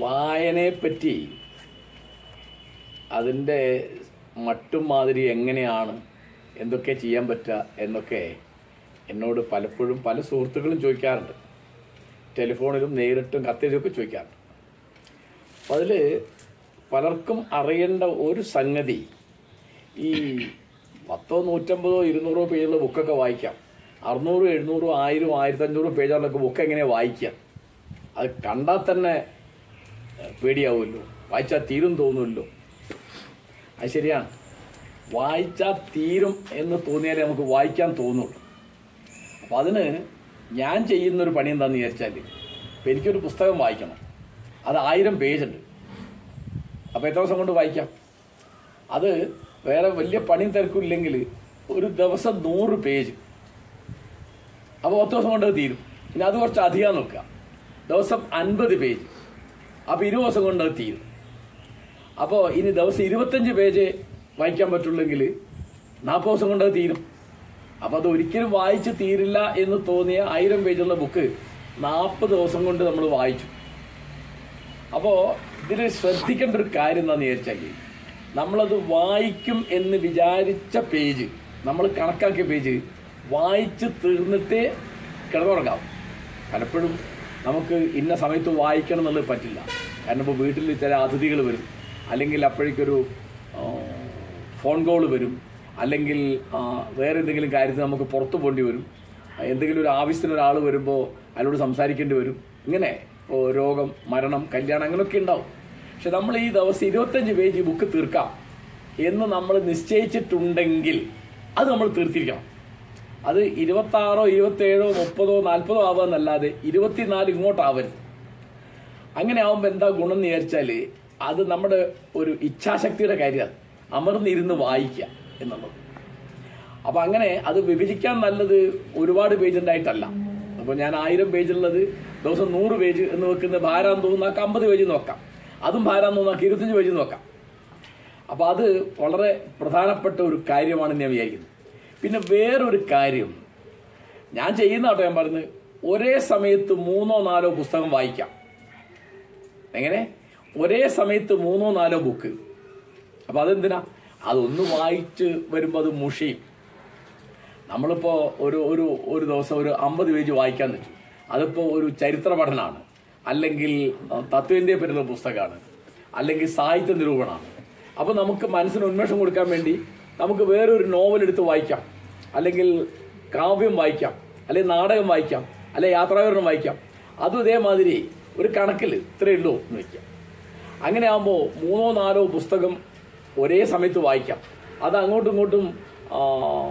വായനയെപ്പറ്റി അതിൻ്റെ മട്ടും മാതിരി എങ്ങനെയാണ് എന്തൊക്കെ ചെയ്യാൻ പറ്റുക എന്നൊക്കെ എന്നോട് പലപ്പോഴും പല സുഹൃത്തുക്കളും ചോദിക്കാറുണ്ട് ടെലിഫോണിലും നേരിട്ടും കത്തിലൊക്കെ ചോദിക്കാറുണ്ട് അപ്പം അതിൽ പലർക്കും അറിയേണ്ട ഒരു സംഗതി ഈ പത്തോ നൂറ്റമ്പതോ ഇരുന്നൂറോ പേജുള്ള ബുക്കൊക്കെ വായിക്കാം അറുന്നൂറ് എഴുന്നൂറ് ആയിരം ആയിരത്തഞ്ഞൂറ് പേജുള്ളൊക്കെ ബുക്ക് എങ്ങനെയാണ് വായിക്കുക അത് കണ്ടാൽ തന്നെ ഏഹ്, പേടിയാവുമല്ലോ വായിച്ചാൽ തീരും തോന്നുമല്ലോ അത് ശരിയാണ് വായിച്ചാൽ തീരും എന്ന് തോന്നിയാലേ നമുക്ക് വായിക്കാൻ തോന്നുള്ളൂ അപ്പം അതിന് ഞാൻ ചെയ്യുന്നൊരു പണി എന്താണെന്ന് വിചാരിച്ചാൽ ഇപ്പം എനിക്കൊരു പുസ്തകം വായിക്കണം അത് ആയിരം പേജുണ്ട് അപ്പോൾ എത്ര ദിവസം കൊണ്ട് വായിക്കാം അത് വേറെ വലിയ പണിയും തിരക്കില്ലെങ്കിൽ ഒരു ദിവസം നൂറ് പേജ് അപ്പോൾ പത്ത് ദിവസം കൊണ്ട് അത് തീരും ഇനി അത് കുറച്ച് അധികം നോക്കുക ദിവസം അൻപത് പേജ് അപ്പോൾ ഇരുപത് ദിവസം കൊണ്ട് അത് തീരും അപ്പോൾ ഇനി ദിവസം ഇരുപത്തഞ്ച് പേജ് വായിക്കാൻ പറ്റുള്ളെങ്കിൽ നാൽപ്പത് ദിവസം കൊണ്ട് അത് തീരും അപ്പോൾ അത് ഒരിക്കലും വായിച്ച് തീരില്ല എന്ന് തോന്നിയ ആയിരം പേജുള്ള ബുക്ക് നാൽപ്പത് ദിവസം കൊണ്ട് നമ്മൾ വായിച്ചു അപ്പോൾ ഇതിൽ ശ്രദ്ധിക്കേണ്ട ഒരു കാര്യം എന്താണെന്ന് വിചാരിച്ചാൽ നമ്മളത് വായിക്കും എന്ന് വിചാരിച്ച പേജ് നമ്മൾ കണക്കാക്കിയ പേജ് വായിച്ച് തീർന്നിട്ടേ കിടന്നുറങ്ങാവും പലപ്പോഴും നമുക്ക് ഇന്ന സമയത്ത് വായിക്കണം എന്നുള്ളത് പറ്റില്ല കാരണം ഇപ്പോൾ വീട്ടിൽ ചില അതിഥികൾ വരും അല്ലെങ്കിൽ അപ്പോഴേക്കൊരു ആ, ഫോൺ കോൾ വരും അല്ലെങ്കിൽ ആ, വേറെ എന്തെങ്കിലും കാര്യത്തിൽ നമുക്ക് പുറത്തു പോകേണ്ടി വരും എന്തെങ്കിലും ഒരു ആവശ്യത്തിന് ഒരാൾ വരുമ്പോൾ അയാളോട് സംസാരിക്കേണ്ടി വരും ഇങ്ങനെ ഇപ്പോൾ രോഗം മരണം കല്യാണം അങ്ങനെയൊക്കെ ഉണ്ടാവും പക്ഷെ നമ്മൾ ഈ ദിവസം ഇരുപത്തഞ്ച് പേജ് ഈ ബുക്ക് തീർക്കാം എന്ന് നമ്മൾ നിശ്ചയിച്ചിട്ടുണ്ടെങ്കിൽ അത് നമ്മൾ തീർത്തിരിക്കണം അത് ഇരുപത്താറോ ഇരുപത്തേഴോ മുപ്പതോ നാൽപ്പതോ ആവാന്നല്ലാതെ ഇരുപത്തിനാല് ഇങ്ങോട്ടാവരുത് അങ്ങനെ ആവുമ്പോൾ എന്താ ഗുണം എന്ന് വിചാരിച്ചാൽ അത് നമ്മുടെ ഒരു ഇച്ഛാശക്തിയുടെ കാര്യമാണ് അമർന്നിരുന്ന് വായിക്കുക എന്നുള്ളത് അപ്പൊ അങ്ങനെ അത് വിഭജിക്കാൻ നല്ലത് ഒരുപാട് പേജ് ഉണ്ടായിട്ടല്ല അപ്പൊ ഞാൻ ആയിരം പേജുള്ളത് ദിവസം നൂറ് പേജ് എന്ന് വെക്കുന്ന ഭാരം തോന്നാക്കാം അമ്പത് പേജ് നോക്കാം അതും ഭാരം തോന്നാക്കാം ഇരുപത്തഞ്ച് പേജ് നോക്കാം അപ്പൊ അത് വളരെ പ്രധാനപ്പെട്ട ഒരു കാര്യമാണ് ഞാൻ വിചാരിക്കുന്നത് പിന്നെ വേറൊരു കാര്യം ഞാൻ ചെയ്യുന്ന കേട്ടോ ഞാൻ പറയുന്നത് ഒരേ സമയത്ത് മൂന്നോ നാലോ പുസ്തകം വായിക്കാം എങ്ങനെ ഒരേ സമയത്ത് മൂന്നോ നാലോ ബുക്ക് അപ്പൊ അതെന്തിനാ അതൊന്ന് വായിച്ച് വരുമ്പോൾ അത് മുഷിയും നമ്മളിപ്പോ ഒരു ഒരു ഒരു ദിവസം ഒരു അമ്പത് പേജ് വായിക്കാൻ വെച്ചു അതിപ്പോ ഒരു ചരിത്ര പഠനമാണ് അല്ലെങ്കിൽ അഹ്, തത്വേന്ത്യ പറ്റുന്ന പുസ്തകമാണ് അല്ലെങ്കിൽ സാഹിത്യ നിരൂപണമാണ് അപ്പൊ നമുക്ക് മനസ്സിന് ഉന്മേഷം കൊടുക്കാൻ വേണ്ടി നമുക്ക് വേറൊരു നോവൽ എടുത്ത് വായിക്കാം അല്ലെങ്കിൽ കാവ്യം വായിക്കാം അല്ലെങ്കിൽ നാടകം വായിക്കാം അല്ലെങ്കിൽ യാത്രാവിവരണം വായിക്കാം അതും ഇതേമാതിരി ഒരു കണക്കിൽ ഇത്രയേ ഉള്ളൂ എന്ന് വയ്ക്കാം അങ്ങനെ ആകുമ്പോൾ മൂന്നോ നാലോ പുസ്തകം ഒരേ സമയത്ത് വായിക്കാം അത് അങ്ങോട്ടും ഇങ്ങോട്ടും ആ,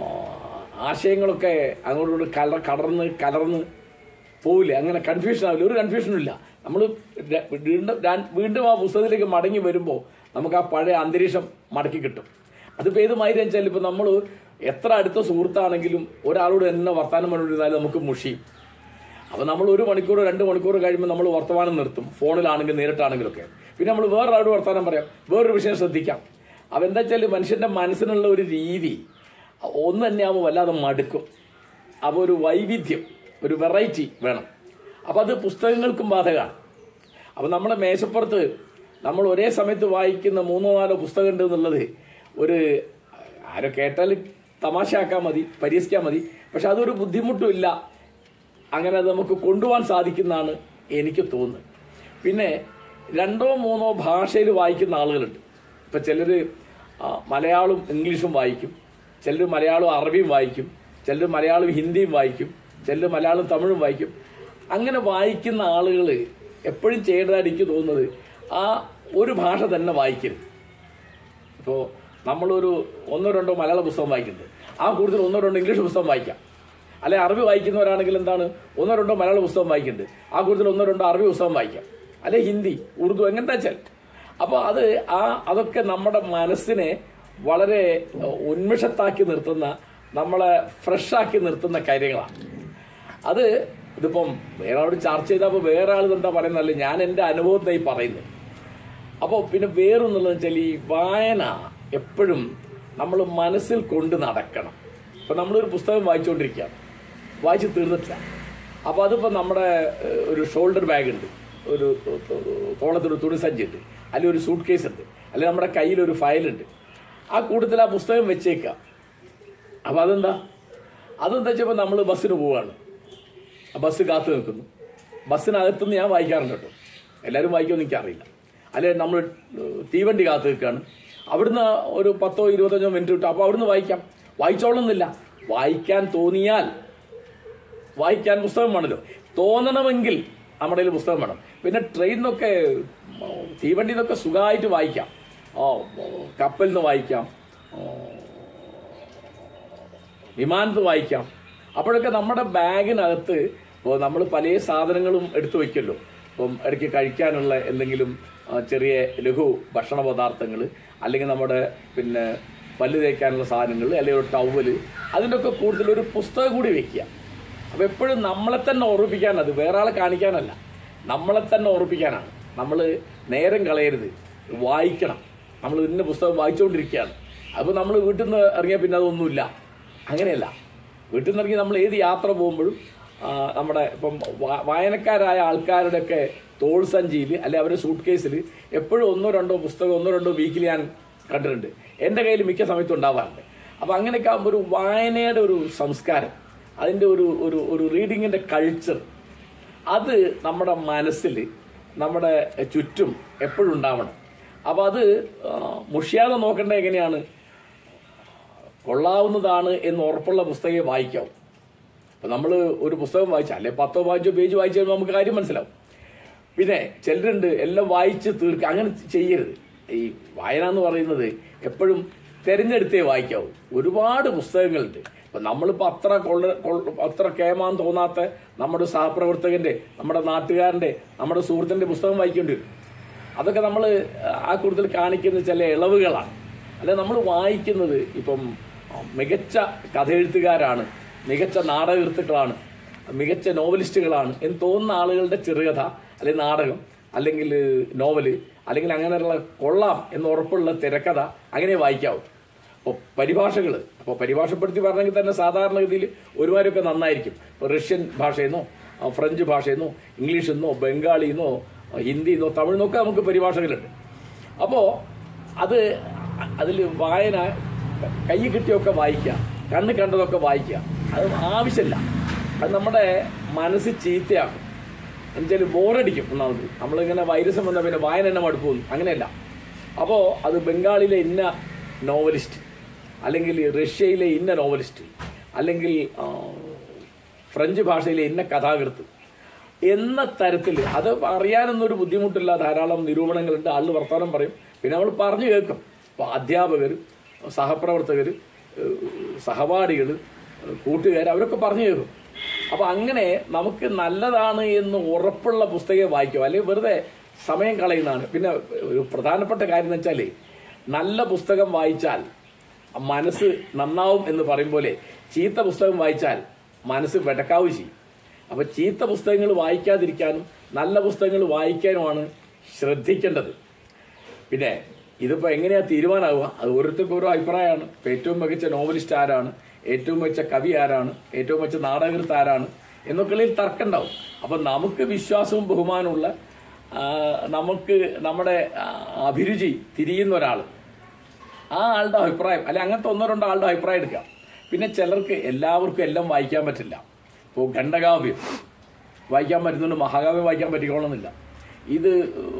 ആശയങ്ങളൊക്കെ അങ്ങോട്ടും ഇങ്ങോട്ടും കല കടർന്ന് കലർന്ന് പോവില്ല അങ്ങനെ കൺഫ്യൂഷൻ ആവില്ല ഒരു കൺഫ്യൂഷനും ഇല്ല നമ്മൾ വീണ്ടും ര- വീണ്ടും ആ പുസ്തകത്തിലേക്ക് മടങ്ങി വരുമ്പോൾ നമുക്ക് ആ പഴയ അന്തരീക്ഷം മടക്കി കിട്ടും അതിപ്പോൾ ഏത് മാതിരി വെച്ചാൽ ഇപ്പം നമ്മൾ എത്ര അടുത്ത സുഹൃത്താണെങ്കിലും ഒരാളോട് തന്നെ വർത്തമാനം പറഞ്ഞിരുന്നാലും നമുക്ക് മുഷിയും അപ്പൊ നമ്മൾ ഒരു മണിക്കൂർ രണ്ട് മണിക്കൂർ കഴിയുമ്പോൾ നമ്മൾ വർത്തമാനം നിർത്തും ഫോണിലാണെങ്കിൽ നേരിട്ടാണെങ്കിലൊക്കെ പിന്നെ നമ്മൾ വേറൊരാളോട് വർത്തമാനം പറയാം വേറൊരു വിഷയം ശ്രദ്ധിക്കാം അപ്പൊ എന്താ വെച്ചാൽ മനുഷ്യന്റെ മനസ്സിനുള്ള ഒരു രീതി ഒന്ന് തന്നെയാകുമ്പോൾ വല്ലാതെ മടുക്കും അപ്പോൾ ഒരു വൈവിധ്യം ഒരു വെറൈറ്റി വേണം അപ്പൊ അത് പുസ്തകങ്ങൾക്കും ബാധകമാണ് അപ്പൊ നമ്മുടെ മേശപ്പുറത്ത് നമ്മൾ ഒരേ സമയത്ത് വായിക്കുന്ന മൂന്നോ നാലോ പുസ്തകം ഉണ്ട് എന്നുള്ളത് ഒരു ആരോ കേട്ടാൽ തമാശയാക്കാൻ മതി പരിഹസിക്കാൻ മതി പക്ഷെ അതൊരു ബുദ്ധിമുട്ടുമില്ല അങ്ങനെ അത് നമുക്ക് കൊണ്ടുപോകാൻ സാധിക്കുന്നതാണ് എനിക്ക് തോന്നുന്നത് പിന്നെ രണ്ടോ മൂന്നോ ഭാഷയിൽ വായിക്കുന്ന ആളുകളുണ്ട് ഇപ്പൊ ചിലര് ആ, മലയാളവും ഇംഗ്ലീഷും വായിക്കും ചിലർ മലയാളവും അറബിയും വായിക്കും ചിലർ മലയാളവും ഹിന്ദിയും വായിക്കും ചിലർ മലയാളം തമിഴും വായിക്കും അങ്ങനെ വായിക്കുന്ന ആളുകൾ എപ്പോഴും ചെയ്യേണ്ടതായിട്ട് എനിക്ക് തോന്നുന്നത് ആ ഒരു ഭാഷ തന്നെ വായിക്കരുത് ഇപ്പോൾ നമ്മളൊരു ഒന്നോ രണ്ടോ മലയാള പുസ്തകം വായിക്കുന്നുണ്ട് ആ കൂടുതൽ ഒന്നോ രണ്ടോ ഇംഗ്ലീഷ് പുസ്തകം വായിക്കാം അല്ലെ അറബി വായിക്കുന്നവരാണെങ്കിൽ എന്താണ് ഒന്നോ രണ്ടോ മലയാള പുസ്തകം വായിക്കുന്നുണ്ട് ആ കൂടുതൽ ഒന്നോ രണ്ടോ അറബി പുസ്തകം വായിക്കാം അല്ലെ ഹിന്ദി ഉറുദു എങ്ങനത്തെ വെച്ചാൽ അപ്പോൾ അത് ആ അതൊക്കെ നമ്മുടെ മനസ്സിനെ വളരെ ഏഹ്, ഉന്മേഷത്താക്കി നിർത്തുന്ന നമ്മളെ ഫ്രഷാക്കി നിർത്തുന്ന കാര്യങ്ങളാണ് അത് ഇതിപ്പം വേറെ ആളോട് ചർച്ച ചെയ്തപ്പോൾ വേറെ ആൾ എന്താ പറയുന്നതല്ലേ ഞാൻ എൻ്റെ അനുഭവത്തിനായി പറയുന്നത് അപ്പോൾ പിന്നെ വേറൊന്നുള്ളത് വെച്ചാൽ ഈ വായന എപ്പോഴും നമ്മൾ മനസ്സിൽ കൊണ്ട് നടക്കണം ഇപ്പം നമ്മളൊരു പുസ്തകം വായിച്ചുകൊണ്ടിരിക്കുകയാണ് വായിച്ച് തീർന്നിട്ടില്ല അപ്പോൾ അതിപ്പോൾ നമ്മുടെ ഏഹ്, ഒരു ഷോൾഡർ ബാഗ് ഉണ്ട് ഒരു തോളത്തൊരു തുണി സഞ്ചിയുണ്ട് അല്ലെങ്കിൽ ഒരു സൂട്ട് കേസ് ഉണ്ട് അല്ലെങ്കിൽ നമ്മുടെ കയ്യിൽ ഒരു ഫയലുണ്ട് ആ കൂട്ടത്തിൽ ആ പുസ്തകം വെച്ചേക്കുക അപ്പോൾ അതെന്താ അതെന്താ വെച്ചപ്പോൾ നമ്മൾ ബസ്സിന് പോവാണ് ആ ബസ് കാത്തു നിൽക്കുന്നു ബസ്സിനകത്തുനിന്ന് ഞാൻ വായിക്കാറുണ്ട് കേട്ടോ എല്ലാവരും വായിക്കുമെന്ന് എനിക്കറിയില്ല അല്ലെ നമ്മൾ തീവണ്ടി കാത്തു നിൽക്കുകയാണ് അവിടുന്ന് ഒരു പത്തോ ഇരുപത്തഞ്ചോ മിനിറ്റ് കിട്ടും അപ്പോൾ അവിടുന്ന് വായിക്കാം വായിച്ചോളുന്നില്ല വായിക്കാൻ തോന്നിയാൽ വായിക്കാൻ പുസ്തകം വേണമല്ലോ തോന്നണമെങ്കിൽ നമ്മുടെ കയ്യിൽ പുസ്തകം വേണം പിന്നെ ട്രെയിനിൽ നിന്നൊക്കെ തീവണ്ടിയിൽ നിന്നൊക്കെ സുഖമായിട്ട് വായിക്കാം ഓ കപ്പലിൽ നിന്ന് വായിക്കാം ഓ, വിമാനത്ത് വായിക്കാം അപ്പോഴൊക്കെ നമ്മുടെ ബാഗിനകത്ത് ഇപ്പോൾ നമ്മൾ പല സാധനങ്ങളും എടുത്തു വയ്ക്കുമല്ലോ ഇപ്പം ഇടയ്ക്ക് കഴിക്കാനുള്ള എന്തെങ്കിലും ആ, ചെറിയ ലഘു ഭക്ഷണ പദാർത്ഥങ്ങൾ അല്ലെങ്കിൽ നമ്മുടെ പിന്നെ പല്ല് തേക്കാനുള്ള സാധനങ്ങൾ അല്ലെങ്കിൽ ഒരു ടവല് അതിൻ്റെ ഒക്കെ കൂടുതൽ ഒരു പുസ്തകം കൂടി വെക്കുക അപ്പോൾ എപ്പോഴും നമ്മളെ തന്നെ ഓർമ്മിപ്പിക്കാനത് വേറെ ആളെ കാണിക്കാനല്ല നമ്മളെ തന്നെ ഓർമ്മിപ്പിക്കാനാണ് നമ്മൾ നേരം കളയരുത് വായിക്കണം നമ്മൾ ഇന്ന പുസ്തകം വായിച്ചുകൊണ്ടിരിക്കുകയാണ് അപ്പോൾ നമ്മൾ വീട്ടിൽ നിന്ന് ഇറങ്ങിയാൽ പിന്നെ അതൊന്നുമില്ല അങ്ങനെയല്ല വീട്ടിൽ നിന്ന് ഇറങ്ങി നമ്മൾ ഏത് യാത്ര പോകുമ്പോഴും ആ, നമ്മുടെ ഇപ്പം വാ- വായനക്കാരായ ആൾക്കാരുടെയൊക്കെ തോൾ സഞ്ചിയിൽ അല്ലെ അവരുടെ സൂട്ട് കേസിൽ എപ്പോഴും ഒന്നോ രണ്ടോ പുസ്തകം ഒന്നോ രണ്ടോ വീക്കിൽ ഞാൻ കണ്ടിട്ടുണ്ട് എൻ്റെ കയ്യിൽ മിക്ക സമയത്തും ഉണ്ടാവാറുണ്ട് അപ്പോൾ അങ്ങനെയൊക്കെ ആകുമ്പോൾ ഒരു വായനയുടെ ഒരു സംസ്കാരം അതിൻ്റെ ഒരു ഒരു ഒരു റീഡിങ്ങിൻ്റെ കൾച്ചർ അത് നമ്മുടെ മനസ്സിൽ നമ്മുടെ ചുറ്റും എപ്പോഴും ഉണ്ടാവണം അപ്പോൾ അത് ആ, മുഷിയാതെ നോക്കേണ്ടത് എങ്ങനെയാണ് കൊള്ളാവുന്നതാണ് എന്ന് ഉറപ്പുള്ള പുസ്തകമേ വായിക്കാവൂ അപ്പം നമ്മൾ ഒരു പുസ്തകം വായിച്ചാൽ അല്ലെ പത്തോ പതിനഞ്ചോ പേജ് വായിച്ചു കഴിയുമ്പോൾ നമുക്ക് കാര്യം മനസ്സിലാവും പിന്നെ ചിലരുണ്ട് എല്ലാം വായിച്ച് തീർക്കുക അങ്ങനെ ചെയ്യരുത് ഈ വായന എന്ന് പറയുന്നത് എപ്പോഴും തിരഞ്ഞെടുത്തേ വായിക്കാവൂ ഒരുപാട് പുസ്തകങ്ങളുണ്ട് ഇപ്പം നമ്മളിപ്പോൾ അത്ര കൊള്ള കൊള്ള- അത്ര കേമാൻ തോന്നാത്ത നമ്മുടെ സഹപ്രവർത്തകന്റെ നമ്മുടെ നാട്ടുകാരന്റെ നമ്മുടെ സുഹൃത്തിന്റെ പുസ്തകം വായിക്കേണ്ടി വരും അതൊക്കെ നമ്മൾ ആ കൂടുതൽ കാണിക്കുന്ന ചില ഇളവുകളാണ് അല്ലെ നമ്മൾ വായിക്കുന്നത് ഇപ്പം മികച്ച കഥയെഴുത്തുകാരാണ് മികച്ച നാടകകൃത്തുക്കളാണ് മികച്ച നോവലിസ്റ്റുകളാണ് എന്ന് തോന്നുന്ന ആളുകളുടെ ചെറുകഥ അല്ലെങ്കിൽ നാടകം അല്ലെങ്കിൽ നോവല് അല്ലെങ്കിൽ അങ്ങനെയുള്ള കൊള്ളാം എന്ന് ഉറപ്പുള്ള തിരക്കഥ അങ്ങനെ വായിക്കാവും അപ്പോൾ പരിഭാഷകൾ അപ്പോൾ പരിഭാഷപ്പെടുത്തി പറഞ്ഞെങ്കിൽ തന്നെ സാധാരണഗതിയിൽ ഒരുമാരൊക്കെ നന്നായിരിക്കും ഇപ്പോൾ റഷ്യൻ ഭാഷയെന്നോ ആ, ഫ്രഞ്ച് ഭാഷയെന്നോ ഇംഗ്ലീഷെന്നോ ബംഗാളിന്നോ ഹിന്ദിന്നോ തമിഴ്ന്നൊക്കെ നമുക്ക് പരിഭാഷകളുണ്ട് അപ്പോൾ അത് അതിൽ വായന കൈ കിട്ടിയൊക്കെ വായിക്കുക കണ്ണ് കണ്ടതൊക്കെ വായിക്കുക അത് ആവശ്യമില്ല അത് നമ്മുടെ മനസ്സ് ചീത്തയാക്കും എന്നുവെച്ചാൽ ബോറടിക്കും ഒന്നാമത് നമ്മളിങ്ങനെ വൈരസം വന്നാൽ പിന്നെ വായന തന്നെ മടുപ്പ് തോന്നും അങ്ങനെയല്ല അപ്പോൾ അത് ബംഗാളിലെ ഇന്ന നോവലിസ്റ്റ് അല്ലെങ്കിൽ റഷ്യയിലെ ഇന്ന നോവലിസ്റ്റ് അല്ലെങ്കിൽ ആ, ഫ്രഞ്ച് ഭാഷയിലെ ഇന്ന കഥാകൃത്ത് എന്ന തരത്തിൽ അത് അറിയാനൊന്നൊരു ബുദ്ധിമുട്ടില്ല ധാരാളം നിരൂപണങ്ങളുണ്ട് ആള് വർത്തമാനം പറയും പിന്നെ നമ്മൾ പറഞ്ഞു കേൾക്കും അപ്പോൾ അധ്യാപകർ സഹപ്രവർത്തകർ സഹപാഠികൾ കൂട്ടുകാർ അവരൊക്കെ പറഞ്ഞു കേൾക്കും അപ്പോൾ അങ്ങനെ നമുക്ക് നല്ലതാണ് എന്ന് ഉറപ്പുള്ള പുസ്തകം വായിക്കും അല്ലെങ്കിൽ വെറുതെ സമയം കളയുന്നതാണ് പിന്നെ ഒരു പ്രധാനപ്പെട്ട കാര്യം എന്ന് വെച്ചാൽ നല്ല പുസ്തകം വായിച്ചാൽ മനസ്സ് നന്നാവും എന്ന് പറയും പോലെ ചീത്ത പുസ്തകം വായിച്ചാൽ മനസ്സ് വെടക്കാവും ചെയ്യും അപ്പൊ ചീത്ത പുസ്തകങ്ങൾ വായിക്കാതിരിക്കാനും നല്ല പുസ്തകങ്ങൾ വായിക്കാനുമാണ് ശ്രദ്ധിക്കേണ്ടത് പിന്നെ ഇതിപ്പോ എങ്ങനെയാ തീരുമാനമാവുക അത് ഓരോരുത്തർക്കും ഓരോ അഭിപ്രായമാണ് ഇപ്പൊ ഏറ്റവും മികച്ച നോവലിസ്റ്റ് ആരാണ് ഏറ്റവും മികച്ച കവി ആരാണ് ഏറ്റവും മികച്ച നാടകൃത്ത് ആരാണ് എന്നൊക്കെയുള്ളതിൽ തർക്കമുണ്ടാവും അപ്പൊ നമുക്ക് വിശ്വാസവും ബഹുമാനമുള്ള ആ, നമുക്ക് നമ്മുടെ ആ, അഭിരുചി തിരിയുന്ന ഒരാൾ ആ ആളുടെ അഭിപ്രായം അല്ലെ അങ്ങനത്തെ ഒന്നോ രണ്ടോ ആളുടെ അഭിപ്രായം എടുക്കാം പിന്നെ ചിലർക്ക് എല്ലാവർക്കും എല്ലാം വായിക്കാൻ പറ്റില്ല ഇപ്പോൾ ഖണ്ഡകാവ്യം വായിക്കാൻ പറ്റുന്നുണ്ട് മഹാകാവ്യം വായിക്കാൻ പറ്റിക്കോളണമെന്നില്ല ഇത്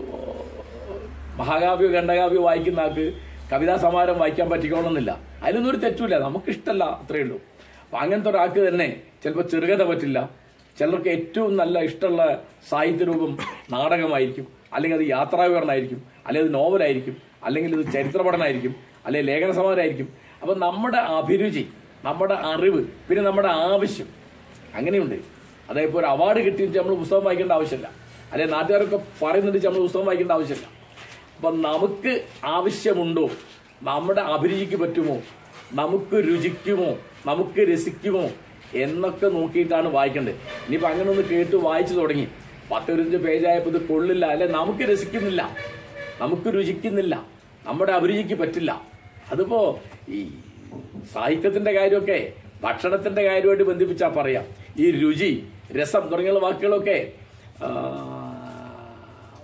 മഹാകാവ്യോ ഖണ്ഡകാവ്യോ വായിക്കുന്ന ആൾക്ക് കവിതാ സമാരം വായിക്കാൻ പറ്റിക്കോളണമെന്നില്ല അതിലൊന്നും ഒരു തെറ്റുമില്ല നമുക്കിഷ്ടമല്ല അത്രയേ ഉള്ളൂ അപ്പം അങ്ങനത്തെ ഒരാൾക്ക് തന്നെ ചിലപ്പോൾ ചെറുകഥ പറ്റില്ല ചിലർക്ക് ഏറ്റവും നല്ല ഇഷ്ടമുള്ള സാഹിത്യ രൂപം നാടകമായിരിക്കും അല്ലെങ്കിൽ അത് യാത്രാവിവരണമായിരിക്കും അല്ലെങ്കിൽ അത് നോവലായിരിക്കും അല്ലെങ്കിൽ ഇത് ചരിത്ര പഠനമായിരിക്കും അല്ലെങ്കിൽ ലേഖന സമാരമായിരിക്കും അപ്പം നമ്മുടെ അഭിരുചി നമ്മുടെ അറിവ് പിന്നെ നമ്മുടെ ആവശ്യം അങ്ങനെയുണ്ട് അതായത് ഇപ്പോൾ ഒരു അവാർഡ് കിട്ടിയിട്ട് നമ്മൾ പുസ്തകം വായിക്കേണ്ട ആവശ്യമില്ല അല്ലെങ്കിൽ നാട്ടുകാരൊക്കെ പറയുന്നുണ്ട് നമ്മൾ പുസ്തകം വായിക്കേണ്ട ആവശ്യമില്ല അപ്പം നമുക്ക് ആവശ്യമുണ്ടോ നമ്മുടെ അഭിരുചിക്ക് പറ്റുമോ നമുക്ക് രുചിക്കുമോ നമുക്ക് രസിക്കുമോ എന്നൊക്കെ നോക്കിയിട്ടാണ് വായിക്കേണ്ടത് ഇനിയിപ്പോൾ അങ്ങനെ ഒന്ന് കേട്ട് വായിച്ചു തുടങ്ങി പത്തിരുപത്തഞ്ച് പേജായപ്പോൾ ഇത് കൊള്ളില്ല അല്ലെ നമുക്ക് രസിക്കുന്നില്ല നമുക്ക് രുചിക്കുന്നില്ല നമ്മുടെ അഭിരുചിക്ക് പറ്റില്ല അതിപ്പോ ഈ സാഹിത്യത്തിന്റെ കാര്യമൊക്കെ ഭക്ഷണത്തിന്റെ കാര്യമായിട്ട് ബന്ധിപ്പിച്ചാൽ പറയാം ഈ രുചി രസം തുടങ്ങിയുള്ള വാക്കുകളൊക്കെ ആ,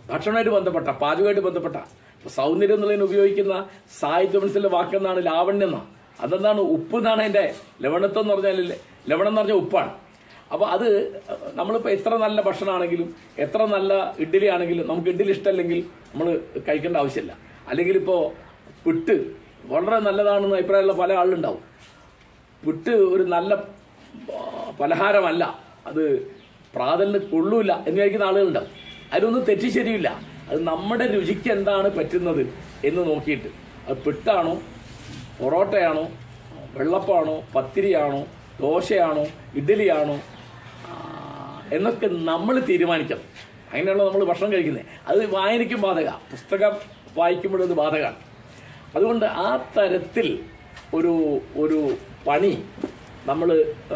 ഭക്ഷണമായിട്ട് ബന്ധപ്പെട്ട പാചകമായിട്ട് ബന്ധപ്പെട്ട ഇപ്പൊ സൗന്ദര്യം എന്നുള്ളതിന് ഉപയോഗിക്കുന്ന സാഹിത്യ മനസ്സിലെ വാക്കെന്നാണ് ലാവണ്യം എന്നാ അതെന്താണ് ഉപ്പ് എന്നാണ് അതിന്റെ ലവണത്വം എന്ന് പറഞ്ഞാൽ ലവണം എന്ന് പറഞ്ഞാൽ ഉപ്പാണ് അപ്പൊ അത് നമ്മളിപ്പോ എത്ര നല്ല ഭക്ഷണമാണെങ്കിലും എത്ര നല്ല ഇഡ്ഡലി ആണെങ്കിലും നമുക്ക് ഇഡ്ഡലി ഇഷ്ടമല്ലെങ്കിൽ നമ്മൾ കഴിക്കേണ്ട ആവശ്യമില്ല അല്ലെങ്കിൽ ഇപ്പോ പുട്ട് വളരെ നല്ലതാണെന്ന് അഭിപ്രായമുള്ള പല ആളുണ്ടാവും പുട്ട് ഒരു നല്ല ആ, പലഹാരമല്ല അത് പ്രാതലിന് കൊള്ളൂല എന്ന് കഴിക്കുന്ന ആളുകളുണ്ടാവും അതിലൊന്നും തെറ്റി ശരിയില്ല അത് നമ്മുടെ രുചിക്ക് എന്താണ് പറ്റുന്നത് എന്ന് നോക്കിയിട്ട് അത് പുട്ടാണോ പൊറോട്ടയാണോ വെള്ളപ്പമാണോ പത്തിരിയാണോ ദോശയാണോ ഇഡ്ഡലിയാണോ ആ, എന്നൊക്കെ നമ്മൾ തീരുമാനിക്കണം അങ്ങനെയുള്ള നമ്മൾ ഭക്ഷണം കഴിക്കുന്നത് അത് വായനയ്ക്കും ബാധക പുസ്തകം വായിക്കുമ്പോഴും അത് ബാധകമാണ് അതുകൊണ്ട് ആ തരത്തിൽ ഒരു ഒരു പണി നമ്മൾ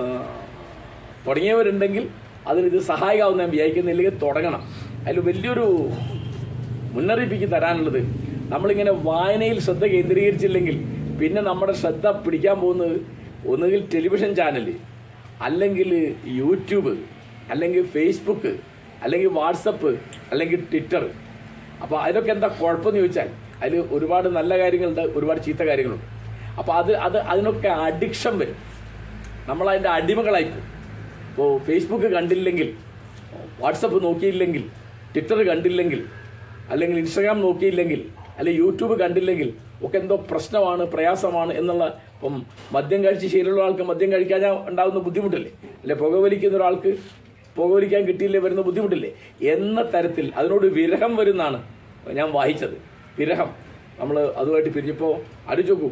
തുടങ്ങിയവരുണ്ടെങ്കിൽ അതിന് ഇത് സഹായിക്കാവുന്ന ഞാൻ വിചാരിക്കുന്നില്ലെങ്കിൽ തുടങ്ങണം അതിൽ വലിയൊരു മുന്നറിയിപ്പിക്ക് തരാനുള്ളത് നമ്മളിങ്ങനെ വായനയിൽ ശ്രദ്ധ കേന്ദ്രീകരിച്ചില്ലെങ്കിൽ പിന്നെ നമ്മുടെ ശ്രദ്ധ പിടിക്കാൻ പോകുന്നത് ഒന്നുകിൽ ടെലിവിഷൻ ചാനൽ അല്ലെങ്കിൽ യൂട്യൂബ് അല്ലെങ്കിൽ ഫേസ്ബുക്ക് അല്ലെങ്കിൽ വാട്സപ്പ് അല്ലെങ്കിൽ ട്വിറ്റർ അപ്പോൾ അതിലൊക്കെ എന്താ കുഴപ്പമെന്ന് ചോദിച്ചാൽ അതിൽ ഒരുപാട് നല്ല കാര്യങ്ങളുണ്ട് ഒരുപാട് ചീത്ത കാര്യങ്ങളുണ്ട് അപ്പോൾ അത് അത് അതിനൊക്കെ അഡിക്ഷൻ വരും നമ്മൾ അതിൻ്റെ അടിമകളായിപ്പോവും ഇപ്പോൾ ഫേസ്ബുക്ക് കണ്ടില്ലെങ്കിൽ വാട്സപ്പ് നോക്കിയില്ലെങ്കിൽ ട്വിറ്റർ കണ്ടില്ലെങ്കിൽ അല്ലെങ്കിൽ ഇൻസ്റ്റാഗ്രാം നോക്കിയില്ലെങ്കിൽ അല്ലെങ്കിൽ യൂട്യൂബ് കണ്ടില്ലെങ്കിൽ ഒക്കെ എന്തോ പ്രശ്നമാണ് പ്രയാസമാണ് എന്നുള്ള ഇപ്പം മദ്യം കഴിച്ച് ശീലമുള്ള ആൾക്ക് മദ്യം കഴിക്കാൻ ഉണ്ടാകുന്ന ബുദ്ധിമുട്ടില്ലേ അല്ലെ പുകവലിക്കുന്ന ഒരാൾക്ക് പുകവലിക്കാൻ കിട്ടിയില്ലേ വരുന്ന ബുദ്ധിമുട്ടില്ലേ എന്ന തരത്തിൽ അതിനോട് വിരഹം വരുന്നാണ് ഞാൻ വായിച്ചത് വിരഹം നമ്മൾ അതുമായിട്ട് പിരിഞ്ഞപ്പോൾ അടിച്ചോക്കൂ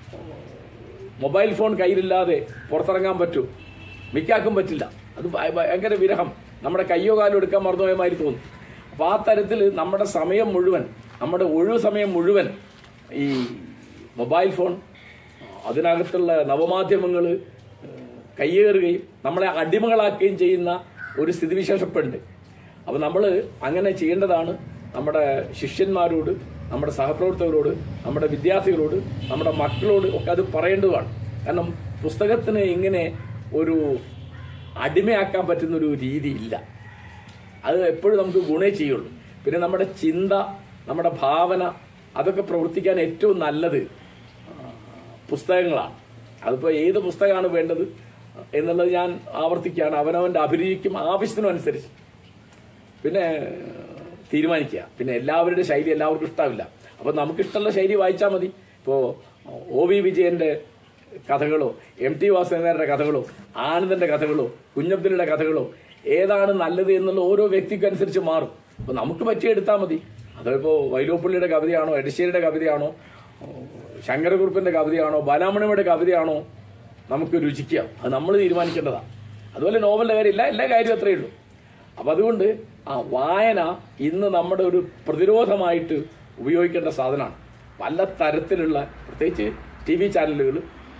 മൊബൈൽ ഫോൺ കയ്യിലില്ലാതെ പുറത്തിറങ്ങാൻ പറ്റും മിക്കാക്കും പറ്റില്ല അത് ഭയ- ഭയങ്കര വിരഹം നമ്മുടെ കയ്യോ കാലോ എടുക്കാൻ മറന്നുപോയ മാതിരി തോന്നും അപ്പോൾ ആ തരത്തിൽ നമ്മുടെ സമയം മുഴുവൻ നമ്മുടെ ഒഴിവ് സമയം മുഴുവൻ ഈ മൊബൈൽ ഫോൺ അതിനകത്തുള്ള നവമാധ്യമങ്ങൾ കയ്യേറുകയും നമ്മളെ അടിമകളാക്കുകയും ചെയ്യുന്ന ഒരു സ്ഥിതിവിശേഷപ്പുണ്ട് അപ്പോൾ നമ്മൾ അങ്ങനെ ചെയ്യേണ്ടതാണ് നമ്മുടെ ശിഷ്യന്മാരോട് നമ്മുടെ സഹപ്രവർത്തകരോട് നമ്മുടെ വിദ്യാർത്ഥികളോട് നമ്മുടെ മക്കളോട് ഒക്കെ അത് പറയേണ്ടതാണ് കാരണം പുസ്തകത്തിന് ഇങ്ങനെ ഒരു അടിമയാക്കാൻ പറ്റുന്ന ഒരു രീതി ഇല്ല അത് എപ്പോഴും നമുക്ക് ഗുണേ ചെയ്യുള്ളൂ പിന്നെ നമ്മുടെ ചിന്ത നമ്മുടെ ഭാവന അതൊക്കെ പ്രവർത്തിക്കാൻ ഏറ്റവും നല്ലത് ആ, പുസ്തകങ്ങളാണ് അതിപ്പോൾ ഏത് പുസ്തകമാണ് വേണ്ടത് എന്നുള്ളത് ഞാൻ ആവർത്തിക്കുകയാണ് അവനവൻ്റെ അഭിരുചിക്കും ആവശ്യത്തിനും അനുസരിച്ച് പിന്നെ തീരുമാനിക്കുക പിന്നെ എല്ലാവരുടെ ശൈലി എല്ലാവർക്കും ഇഷ്ടാവില്ല അപ്പോൾ നമുക്ക് ഇഷ്ടമുള്ള ശൈലി വായിച്ചാൽ മതി ഇപ്പോൾ ഒ വി വിജയന്റെ കഥകളോ എം ടി വാസുദേവന്റെ കഥകളോ ആനന്ദന്റെ കഥകളോ കുഞ്ഞബ്ദുലിയുടെ കഥകളോ ഏതാണ് നല്ലത് എന്നുള്ള ഓരോ വ്യക്തിക്കും അനുസരിച്ച് മാറും അപ്പോൾ നമുക്ക് പറ്റിയെടുത്താൽ മതി അതിപ്പോൾ വൈലോപ്പള്ളിയുടെ കവിതയാണോ എടശ്ശേരിയുടെ കവിതയാണോ ശങ്കരകുറുപ്പിന്റെ കവിതയാണോ ബാലാമണിയുടെ കവിതയാണോ നമുക്ക് രുചിക്കുക അത് നമ്മൾ തീരുമാനിക്കേണ്ടതാണ് അതുപോലെ നോവലിന്റെ കാര്യം എല്ലാ എല്ലാ കാര്യവും അത്രയേ ഉള്ളൂ അപ്പം അതുകൊണ്ട് ആ വായന ഇന്ന് നമ്മുടെ ഒരു പ്രതിരോധമായിട്ട് ഉപയോഗിക്കേണ്ട സാധനമാണ് പല തരത്തിലുള്ള പ്രത്യേകിച്ച് ടി വി ചാനലുകൾ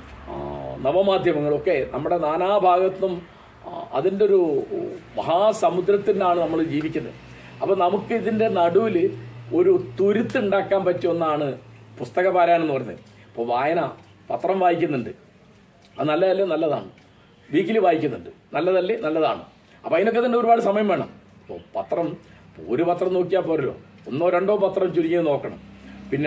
നവമാധ്യമങ്ങളൊക്കെ നമ്മുടെ നാനാഭാഗത്തും ആ, അതിൻ്റെ ഒരു മഹാസമുദ്രത്തിനാണ് നമ്മൾ ജീവിക്കുന്നത് അപ്പം നമുക്ക് ഇതിൻ്റെ നടുവിൽ ഒരു തുരുത്തുണ്ടാക്കാൻ പറ്റിയ ഒന്നാണ് പുസ്തക പാരായണം എന്ന് പറയുന്നത് ഇപ്പോൾ വായന പത്രം വായിക്കുന്നുണ്ട് അത് നല്ലതല്ലേ നല്ലതാണ് വീക്കിലി വായിക്കുന്നുണ്ട് നല്ലതല്ലേ നല്ലതാണ് അപ്പോൾ അതിനൊക്കെ തന്നെ ഒരുപാട് സമയം വേണം ഇപ്പോൾ പത്രം ഒരു പത്രം നോക്കിയാൽ പോരല്ലോ ഒന്നോ രണ്ടോ പത്രം ചുരുങ്ങിയത് നോക്കണം പിന്നെ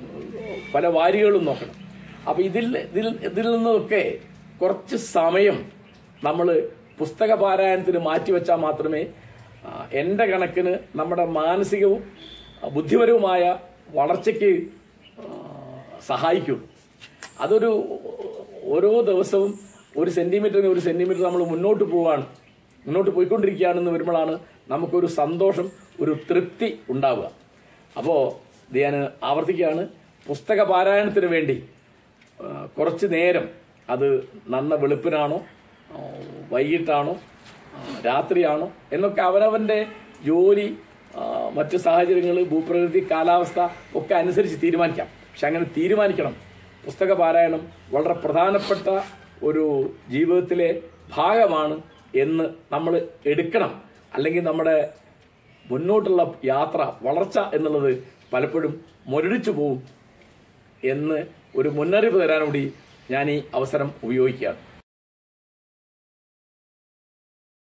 പല വാരികളും നോക്കണം അപ്പോൾ ഇതിൽ ഇതിൽ ഇതിൽ നിന്നൊക്കെ കുറച്ച് സമയം നമ്മൾ പുസ്തക പാരായണത്തിന് മാറ്റിവെച്ചാൽ മാത്രമേ ആ, എൻ്റെ കണക്കിന് നമ്മുടെ മാനസികവും ആ, ബുദ്ധിപരവുമായ വളർച്ചയ്ക്ക് ആ, സഹായിക്കുള്ളൂ അതൊരു ഓരോ ദിവസവും ഒരു സെന്റിമീറ്ററിന് ഒരു സെന്റിമീറ്റർ നമ്മൾ മുന്നോട്ട് പോവാണ് മുന്നോട്ട് പോയിക്കൊണ്ടിരിക്കുകയാണെന്ന് വരുമ്പോഴാണ് നമുക്കൊരു സന്തോഷം ഒരു തൃപ്തി ഉണ്ടാവുക അപ്പോൾ ഇത് ഞാൻ ആവർത്തിക്കുകയാണ് പുസ്തക പാരായണത്തിന് വേണ്ടി ആ, കുറച്ച് നേരം അത് നന്ന വെളുപ്പിനാണോ ആ, വൈകിട്ടാണോ ആ, രാത്രിയാണോ എന്നൊക്കെ അവനവൻ്റെ ജോലി ആ, മറ്റ് സാഹചര്യങ്ങൾ ഭൂപ്രകൃതി കാലാവസ്ഥ ഒക്കെ അനുസരിച്ച് തീരുമാനിക്കാം പക്ഷെ അങ്ങനെ തീരുമാനിക്കണം പുസ്തക പാരായണം വളരെ പ്രധാനപ്പെട്ട ഒരു ജീവിതത്തിലെ ഭാഗമാണ് എന്ന് നമ്മൾ എടുക്കണം അല്ലെങ്കിൽ നമ്മുടെ മുന്നോട്ടുള്ള യാത്ര വളർച്ച എന്നുള്ളത് പലപ്പോഴും മുരടിച്ചു പോവും എന്ന് ഒരു മുന്നറിയിപ്പ് തരാൻ കൂടി ഞാൻ ഈ അവസരം ഉപയോഗിക്കുകയാണ്